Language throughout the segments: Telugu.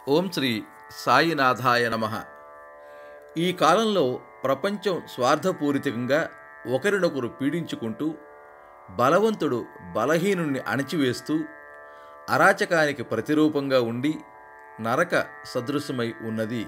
ఓం శ్రీ సాయినాథాయ నమ ఈ కాలంలో ప్రపంచం స్వార్థపూరితంగా ఒకరినొకరు పీడించుకుంటూ బలవంతుడు బలహీనుణ్ణి అణచివేస్తూ అరాచకానికి ప్రతిరూపంగా ఉండి నరక సదృశమై ఉన్నది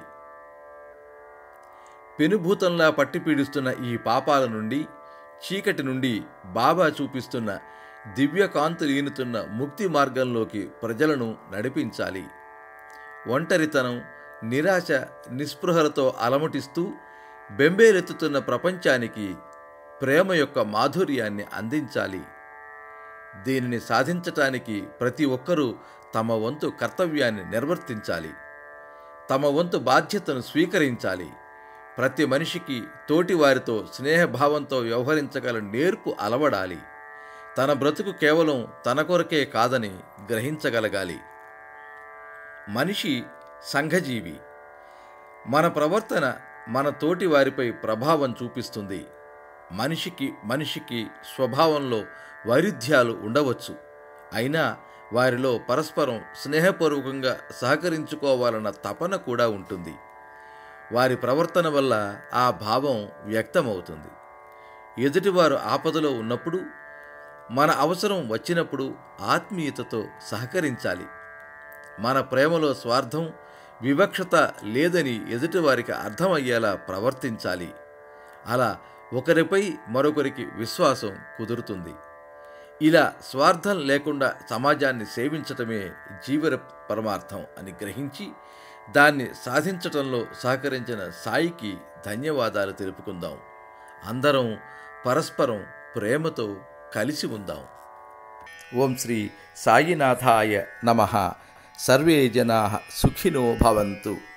పెనుభూతంలా పట్టి పీడిస్తున్న ఈ పాపాల నుండి చీకటి నుండి బాబా చూపిస్తున్న దివ్యకాంతులు ఈనుతున్న ముక్తి మార్గంలోకి ప్రజలను నడిపించాలి ఒంటరితనం నిరాశ నిస్పృహలతో అలమటిస్తూ బెంబేలెత్తుతున్న ప్రపంచానికి ప్రేమ యొక్క మాధుర్యాన్ని అందించాలి దీనిని సాధించటానికి ప్రతి ఒక్కరూ తమ వంతు కర్తవ్యాన్ని నిర్వర్తించాలి తమ వంతు బాధ్యతను స్వీకరించాలి ప్రతి మనిషికి తోటివారితో స్నేహభావంతో వ్యవహరించగల నేర్పు అలవడాలి తన బ్రతుకు కేవలం తన కొరకే కాదని గ్రహించగలగాలి మనిషి సంఘజీవి మన ప్రవర్తన మన తోటి వారిపై ప్రభావం చూపిస్తుంది మనిషికి మనిషికి స్వభావంలో వైరుధ్యాలు ఉండవచ్చు అయినా వారిలో పరస్పరం స్నేహపూర్వకంగా సహకరించుకోవాలన్న తపన కూడా ఉంటుంది వారి ప్రవర్తన వల్ల ఆ భావం వ్యక్తమవుతుంది ఎదుటివారు ఆపదలో ఉన్నప్పుడు మన అవసరం వచ్చినప్పుడు ఆత్మీయతతో సహకరించాలి మన ప్రేమలో స్వార్థం వివక్షత లేదని ఎదుటివారికి అర్థమయ్యేలా ప్రవర్తించాలి అలా ఒకరిపై మరొకరికి విశ్వాసం కుదురుతుంది ఇలా స్వార్థం లేకుండా సమాజాన్ని సేవించటమే జీవన పరమార్థం అని గ్రహించి దాన్ని సాధించటంలో సహకరించిన సాయికి ధన్యవాదాలు తెలుపుకుందాం అందరం పరస్పరం ప్రేమతో కలిసి ఉందాం ఓం శ్రీ సాయినాథాయ నమ సర్వే జనా సుఖినో భవంతు